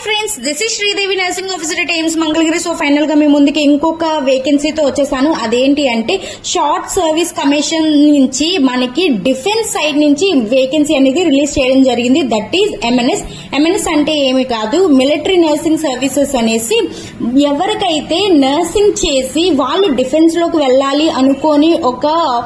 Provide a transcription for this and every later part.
friends this is Sridevi nursing officer at AIIMS Mangalagiri so final గా మీ ముందుకి ఇంకొక వేకెన్సీతో వచ్చేసాను అదేంటి అంటే షార్ట్ సర్వీస్ కమిషన్ నుంచి మనకి డిఫెన్స్ సైడ్ నుంచి వేకెన్సీ అనేది రిలీజ్ చేయడం జరిగింది దట్ ఈజ్ ఎంఎన్ఎస్ ఎంఎన్ఎస్ అంటే ఏమి కాదు మిలిటరీ నర్సింగ్ సర్వీసెస్ అనేసి ఎవరికైతే నర్సింగ్ చేసి వాళ్ళు డిఫెన్స్ లోకి వెళ్ళాలి అనుకొని ఒక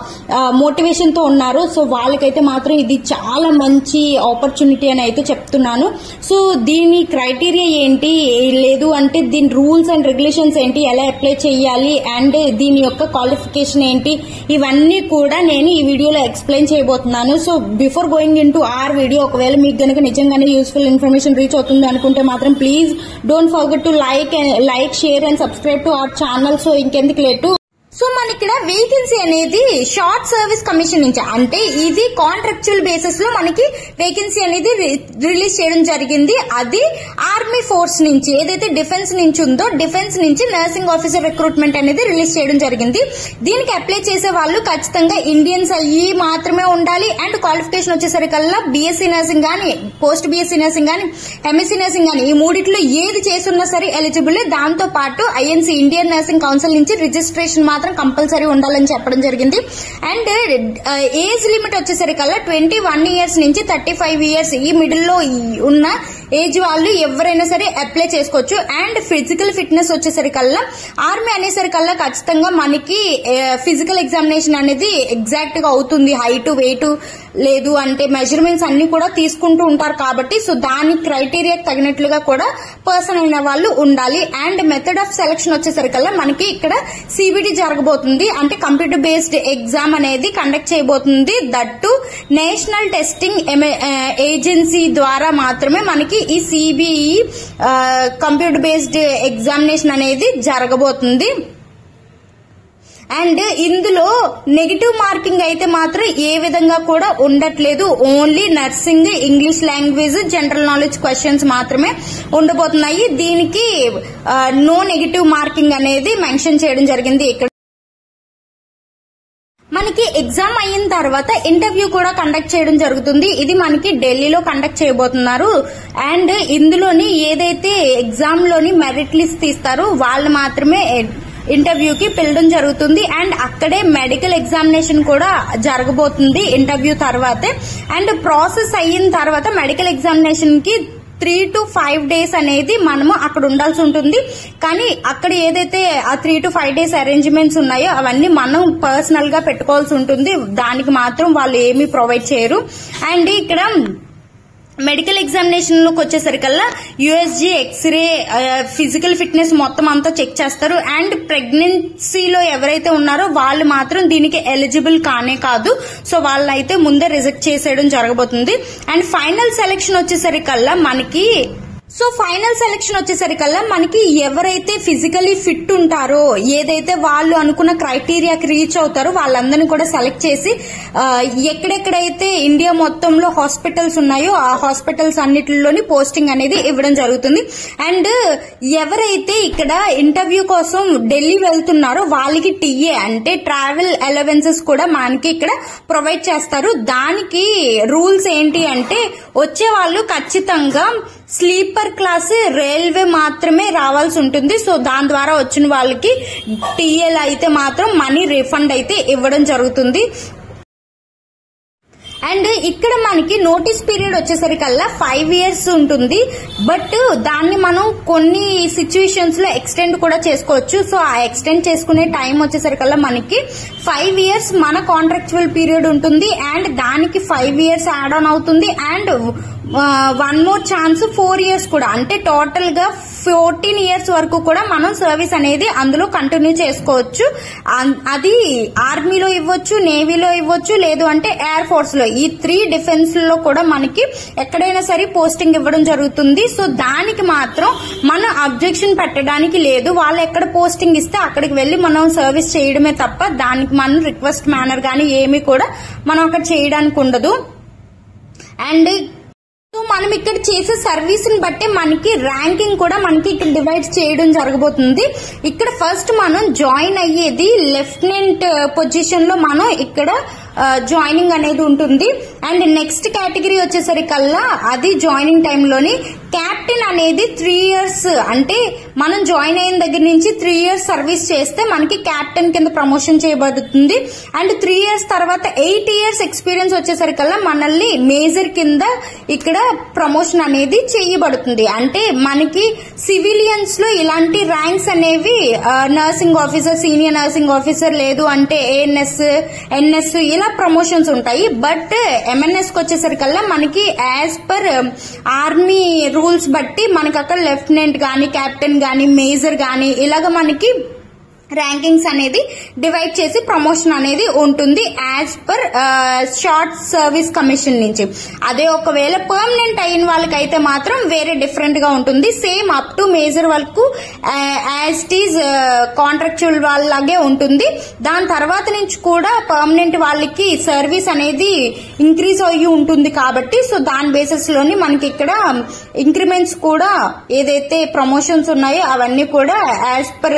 మోటివేషన్ తో ఉన్నారు సో వాళ్ళకైతే మాత్రం ఇది చాలా మంచి ఆపర్చునిటీ అని అయితే చెప్తున్నాను సో దీని క్రైటీరియా ఏంటి లేదు అంటే దీని రూల్స్ అండ్ రెగ్యులేషన్స్ ఏంటి ఎలా అప్లై చేయాలి అండ్ దీని యొక్క క్వాలిఫికేషన్ ఏంటి ఇవన్నీ కూడా నేను ఈ వీడియోలో ఎక్స్ప్లెయిన్ చేయబోతున్నాను so before going into our video ఒకవేళ మీకు గనుక నిజంగానే యూస్ఫుల్ ఇన్ఫర్మేషన్ రీచ్ అవుతుంది అనుకుంటే మాత్రం please don't forget to like like share and subscribe to our channel so ఇంకెందుకు లేటు సో మన ఇక్కడ వేకెన్సీ అనేది షార్ట్ సర్వీస్ కమిషన్ నుంచి అంటే ఇది కాంట్రాక్చువల్ బేసిస్ లో మనకి వేకెన్సీ అనేది రిలీజ్ చేయడం జరిగింది అది ఆర్మీ ఫోర్స్ నుంచి ఏదైతే డిఫెన్స్ నుంచి ఉందో డిఫెన్స్ నుంచి నర్సింగ్ ఆఫీసర్ రిక్రూట్మెంట్ అనేది రిలీజ్ చేయడం జరిగింది దీనికి అప్లై చేసే వాళ్ళు ఖచ్చితంగా ఇండియన్స్ అయ్యి మాత్రమే ఉండాలి అండ్ క్వాలిఫికేషన్ వచ్చేసరికల్లా బీఎస్సీ నర్సింగ్ గానీ పోస్ట్ బీఎస్సీ నర్సింగ్ గానీ ఎంఎస్సీ నర్సింగ్ గానీ ఈ మూడిట్లో ఏది చేసున్నా సరే ఎలిజిబుల్ దాంతో పాటు ఐఎన్సీ ఇండియన్ నర్సింగ్ కౌన్సిల్ నుంచి రిజిస్ట్రేషన్ మాత్రం కంపల్సరీ ఉండాలని చెప్పడం జరిగింది అండ్ ఏజ్ లిమిట్ వచ్చేసరికల్లా ట్వంటీ వన్ ఇయర్స్ నుంచి థర్టీ ఫైవ్ ఇయర్స్ ఈ మిడిల్ లో ఉన్న ఏజ్ వాళ్ళు ఎవరైనా సరే అప్లై చేసుకోవచ్చు అండ్ ఫిజికల్ ఫిట్నెస్ వచ్చేసరికల్లా ఆర్మీ అనేసరికల్లా ఖచ్చితంగా మనకి ఫిజికల్ ఎగ్జామినేషన్ అనేది ఎగ్జాక్ట్ గా అవుతుంది హైట్ వెయిట్ లేదు అంటే మెజర్మెంట్స్ అన్ని కూడా తీసుకుంటూ ఉంటారు కాబట్టి సో దాని క్రైటీరియా తగినట్లుగా కూడా పర్సన్ అయిన వాళ్ళు ఉండాలి అండ్ మెథడ్ ఆఫ్ సెలక్షన్ వచ్చేసరికల్లా మనకి ఇక్కడ సిబిటి జరగబోతుంది అంటే కంప్యూటర్ బేస్డ్ ఎగ్జామ్ అనేది కండక్ట్ చేయబోతుంది దట్టు నేషనల్ టెస్టింగ్ ఏజెన్సీ ద్వారా మాత్రమే మనకి ఈ సిబిఈ కంప్యూటర్ బేస్డ్ ఎగ్జామినేషన్ అనేది జరగబోతుంది అండ్ ఇందులో నెగిటివ్ మార్కింగ్ అయితే మాత్రం ఏ విధంగా కూడా ఉండట్లేదు only nursing English language general knowledge questions మాత్రమే ఉండబోతున్నాయి దీనికి నో నెగిటివ్ మార్కింగ్ అనేది మెన్షన్ చేయడం జరిగింది ఇక్కడ మనకి ఎగ్జామ్ అయిన తర్వాత ఇంటర్వ్యూ కూడా కండక్ట్ చేయడం జరుగుతుంది ఇది మనకి ఢిల్లీలో కండక్ట్ చేయబోతున్నారు అండ్ ఇందులోని ఏదైతే ఎగ్జామ్ లోని మెరిట్ లిస్ట్ తీస్తారో వాళ్ళు మాత్రమే ఇంటర్వ్యూకి పిలవడం జరుగుతుంది అండ్ అక్కడే మెడికల్ ఎగ్జామినేషన్ కూడా జరగబోతుంది ఇంటర్వ్యూ తర్వాతే అండ్ ప్రాసెస్ అయిన తర్వాత మెడికల్ ఎగ్జామినేషన్ కి త్రీ టు ఫైవ్ డేస్ అనేది మనము అక్కడ ఉండాల్సి ఉంటుంది కానీ అక్కడ ఏదైతే ఆ three to five days arrangements ఉన్నాయో అవన్నీ మనం పర్సనల్ గా పెట్టుకోవాల్సి ఉంటుంది దానికి మాత్రం వాళ్ళు ఏమీ ప్రొవైడ్ చేయరు అండ్ ఇక్కడ మెడికల్ ఎగ్జామినేషన్ లోకి వచ్చేసరికల్లా యుఎస్జి ఎక్స్రే ఫిజికల్ ఫిట్నెస్ మొత్తం అంతా చెక్ చేస్తారు అండ్ ప్రెగ్నెన్సీలో ఎవరైతే ఉన్నారో వాళ్ళు మాత్రం దీనికి ఎలిజిబుల్ కానే కాదు సో వాళ్ళైతే ముందే రిజెక్ట్ చేసేయడం జరగబోతుంది అండ్ ఫైనల్ సెలెక్షన్ వచ్చేసరికల్లా మనకి సో ఫైనల్ సెలెక్షన్ వచ్చేసరికల్లా మనకి ఎవరైతే ఫిజికలీ ఫిట్ ఉంటారో ఏదైతే వాళ్ళు అనుకున్న క్రైటీరియాకి రీచ్ అవుతారో వాళ్ళందరినీ కూడా సెలెక్ట్ చేసి ఎక్కడెక్కడైతే ఇండియా మొత్తంలో హాస్పిటల్స్ ఉన్నాయో ఆ హాస్పిటల్స్ అన్నిటిలోని పోస్టింగ్ అనేది ఇవ్వడం జరుగుతుంది అండ్ ఎవరైతే ఇక్కడ ఇంటర్వ్యూ కోసం ఢిల్లీ వెళ్తున్నారో వాళ్ళకి టీఏ అంటే ట్రావెల్ అలవెన్సెస్ కూడా మనకి ఇక్కడ ప్రొవైడ్ చేస్తారు దానికి రూల్స్ ఏంటి అంటే వచ్చే వాళ్ళు ఖచ్చితంగా స్లీపర్ క్లాస్ రైల్వే మాత్రమే రావాల్సి ఉంటుంది సో దాని ద్వారా వచ్చిన వాళ్ళకి టీఎల్ అయితే మాత్రం మనీ రిఫండ్ అయితే ఇవ్వడం జరుగుతుంది అండ్ ఇక్కడ మనకి నోటీస్ పీరియడ్ వచ్చేసరికల్లా ఫైవ్ ఇయర్స్ ఉంటుంది బట్ దాన్ని మనం కొన్ని సిచ్యువేషన్స్ లో ఎక్స్టెండ్ కూడా చేసుకోవచ్చు సో ఆ ఎక్స్టెండ్ చేసుకునే టైం వచ్చేసరికల్లా మనకి ఫైవ్ ఇయర్స్ మన కాంట్రాక్చువల్ పీరియడ్ ఉంటుంది అండ్ దానికి ఫైవ్ ఇయర్స్ యాడ్ ఆన్ అవుతుంది and one more chance four years కూడా అంటే టోటల్ గా ఫోర్టీన్ ఇయర్స్ వరకు కూడా మనం సర్వీస్ అనేది అందులో కంటిన్యూ చేసుకోవచ్చు అది ఆర్మీలో ఇవ్వచ్చు నేవీలో ఇవ్వచ్చు లేదు అంటే ఎయిర్ ఫోర్స్ లో ఈ త్రీ డిఫెన్స్ లో కూడా మనకి ఎక్కడైనా సరే పోస్టింగ్ ఇవ్వడం జరుగుతుంది సో దానికి మాత్రం మనం అబ్జెక్షన్ పెట్టడానికి లేదు వాళ్ళు ఎక్కడ పోస్టింగ్ ఇస్తే అక్కడికి వెళ్లి మనం సర్వీస్ చేయడమే తప్ప దానికి మనం రిక్వెస్ట్ మేనర్ గానీ ఏమీ కూడా మనం అక్కడ చేయడానికి ఉండదు అండ్ సో మనం ఇక్కడ చేసే సర్వీస్ ని బట్టి మనకి ర్యాంకింగ్ కూడా మనకి ఇక్కడ డివైడ్ చేయడం జరగబోతుంది ఇక్కడ ఫస్ట్ మనం జాయిన్ అయ్యేది లెఫ్టినెంట్ పొజిషన్ లో మనం ఇక్కడ జాయినింగ్ అనేది ఉంటుంది అండ్ నెక్స్ట్ కేటగిరీ వచ్చేసరికల్లా అది జాయినింగ్ టైంలోని క్యాప్టెన్ అనేది త్రీ ఇయర్స్ అంటే మనం జాయిన్ అయిన దగ్గర నుంచి త్రీ ఇయర్స్ సర్వీస్ చేస్తే మనకి క్యాప్టెన్ కింద ప్రమోషన్ చేయబడుతుంది అండ్ త్రీ ఇయర్స్ తర్వాత ఎయిట్ ఇయర్స్ ఎక్స్పీరియన్స్ వచ్చేసరికల్లా మనల్ని మేజర్ కింద ఇక్కడ ప్రమోషన్ అనేది చేయబడుతుంది అంటే మనకి సివిలియన్స్ లో ఇలాంటి ర్యాంక్స్ అనేవి nursing officer senior nursing officer లేదు అంటే ఏఎన్ఎస్ ఎన్ఎస్ ఇలా ప్రమోషన్స్ ఉంటాయి బట్ ఎంఎన్ఎస్ కి వచ్చేసరికల్లా మనకి యాజ్ పర్ ఆర్మీ రూల్స్ బట్టి మనకి అక్కడ లెఫ్టినెంట్ గాని కెప్టెన్ గాని మేజర్ గాని ఇలాగ మనకి ర్యాంకింగ్స్ అనేది డివైడ్ చేసి ప్రమోషన్ అనేది ఉంటుంది as per short service commission నుంచి అదే ఒకవేళ పర్మనెంట్ అయిన వాళ్ళకైతే మాత్రం వేరే డిఫరెంట్ గా ఉంటుంది సేమ్ అప్ టు మేజర్ వరకు యాజ్ ఇట్ ఈజ్ కాంట్రాక్చువల్ వాళ్ళలాగే ఉంటుంది దాని తర్వాత నుంచి కూడా పర్మనెంట్ వాళ్ళకి సర్వీస్ అనేది ఇంక్రీజ్ అయ్యి ఉంటుంది కాబట్టి సో దాని బేసిస్ లోని మనకి ఇక్కడ ఇంక్రిమెంట్స్ కూడా ఏదైతే ప్రమోషన్స్ ఉన్నాయో అవన్నీ కూడా యాజ్ పర్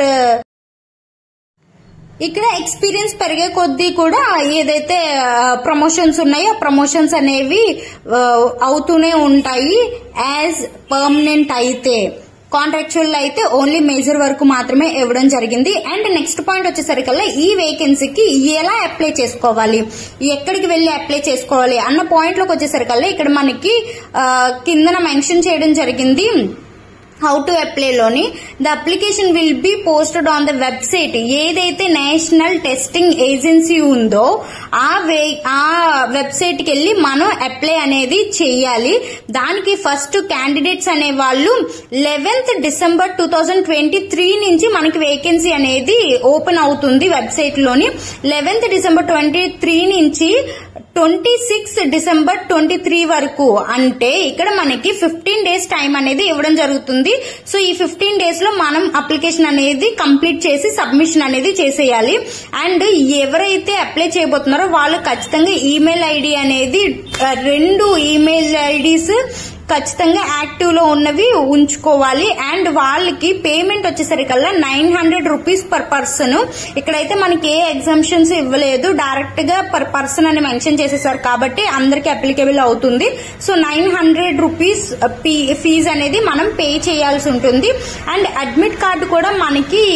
ఇక్కడ ఎక్స్పీరియన్స్ పెరిగే కొద్దీ కూడా ఏదైతే ప్రమోషన్స్ ఉన్నాయో ప్రమోషన్స్ అనేవి ఆ, అవుతూనే ఉంటాయి యాజ్ పర్మనెంట్ అయితే కాంట్రాక్చువల్ అయితే ఓన్లీ మేజర్ వరకు మాత్రమే ఇవ్వడం జరిగింది అండ్ నెక్స్ట్ పాయింట్ వచ్చేసరికల్లా ఈ వేకెన్సీకి ఎలా అప్లై చేసుకోవాలి ఎక్కడికి వెళ్ళి అప్లై చేసుకోవాలి అన్న పాయింట్ లోకి వచ్చేసరికల్లా ఇక్కడ మనకి ఆ, కిందన మెన్షన్ చేయడం జరిగింది హౌ టు అప్లై లోని the application will be posted on the website ఏదైతే నేషనల్ టెస్టింగ్ ఏజెన్సీ ఉందో ఆ వే ఆ వెబ్సైట్ కి వెళ్ళి మనం అప్లై అనేది చెయ్యాలి దానికి ఫస్ట్ క్యాండిడేట్స్ అనే వాళ్ళు eleventh December two thousand twenty three నుంచి మనకి వేకెన్సీ అనేది ఓపెన్ అవుతుంది వెబ్సైట్ లోని లెవెన్త్ డిసెంబర్ ట్వంటీ త్రీ నుంచి twenty six December twenty three వరకు అంటే ఇక్కడ మనకి ఫిఫ్టీన్ డేస్ టైం అనేది ఇవ్వడం జరుగుతుంది సో ఈ ఫిఫ్టీన్ డేస్ లో మనం అప్లికేషన్ అనేది కంప్లీట్ చేసి సబ్మిషన్ అనేది చేసేయాలి అండ్ ఎవరైతే అప్లై చేయబోతున్నారో వాళ్ళు ఖచ్చితంగా ఈమెయిల్ ఐడి అనేది ఆ, రెండు ఈమెయిల్ ఐడీస్ ఖచ్చితంగా యాక్టివ్ లో ఉన్నవి ఉంచుకోవాలి అండ్ వాళ్ళకి పేమెంట్ వచ్చేసరికల్లా nine hundred rupees per person ఇక్కడైతే మనకి ఏ ఎగ్జామ్షన్స్ ఇవ్వలేదు డైరెక్ట్ గా పర్ పర్సన్ అని మెన్షన్ చేసేసారు కాబట్టి అందరికి అప్లికేబుల్ అవుతుంది so nine hundred rupees fee అనేది మనం పే చేయాల్సి ఉంటుంది అండ్ అడ్మిట్ కార్డు కూడా మనకి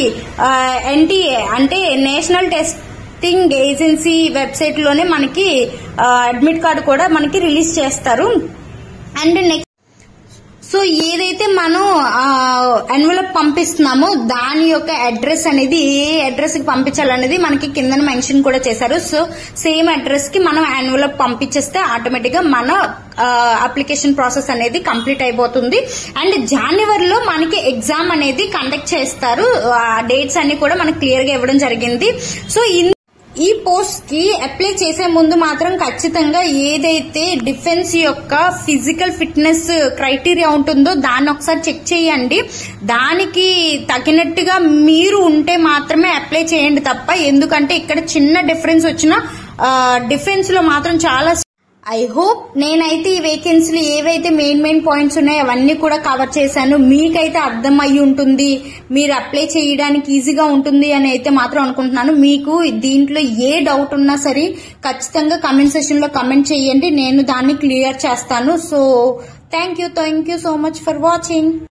ఎన్టీఏ అంటే national test testing agency website లోనే మనకి అడ్మిట్ కార్డు కూడా మనకి రిలీజ్ చేస్తారు అండ్ నెక్స్ట్ సో ఏదైతే మనం ఎన్వలప్ పంపిస్తున్నామో దాని యొక్క అడ్రస్ అనేది ఏ అడ్రస్ కి పంపించాలనేది మనకి కింద మెన్షన్ కూడా చేశారు సో సేమ్ అడ్రస్ కి మనం ఎన్వలప్ పంపించేస్తే ఆటోమేటిక్ గా మన అప్లికేషన్ ప్రాసెస్ అనేది కంప్లీట్ అయిపోతుంది అండ్ జనవరిలో మనకి ఎగ్జామ్ అనేది కండక్ట్ చేస్తారు డేట్స్ అన్ని కూడా మనకి క్లియర్ గా ఇవ్వడం జరిగింది సో ఇన్ ఈ పోస్ట్ కి అప్లై చేసే ముందు మాత్రం ఖచ్చితంగా ఏదైతే డిఫెన్స్ యొక్క ఫిజికల్ ఫిట్నెస్ క్రైటీరియా ఉంటుందో దాన్ని ఒకసారి చెక్ చేయండి దానికి తగినట్టుగా మీరు ఉంటే మాత్రమే అప్లై చేయండి తప్ప ఎందుకంటే ఇక్కడ చిన్న డిఫరెన్స్ వచ్చిన డిఫెన్స్ లో మాత్రం చాలా ఐ హోప్ నేనైతే ఈ వేకెన్సీలు ఏవైతే మెయిన్ మెయిన్ పాయింట్స్ ఉన్నాయో అవన్నీ కూడా కవర్ చేశాను మీకైతే అర్థం అయ్యి ఉంటుంది మీరు అప్లై చేయడానికి ఈజీగా ఉంటుంది అని అయితే మాత్రం అనుకుంటున్నాను మీకు దీంట్లో ఏ డౌట్ ఉన్నా సరే ఖచ్చితంగా కమెంట్ సెషన్ లో కమెంట్ చేయండి నేను దాన్ని క్లియర్ చేస్తాను so thank you thank you so much for watching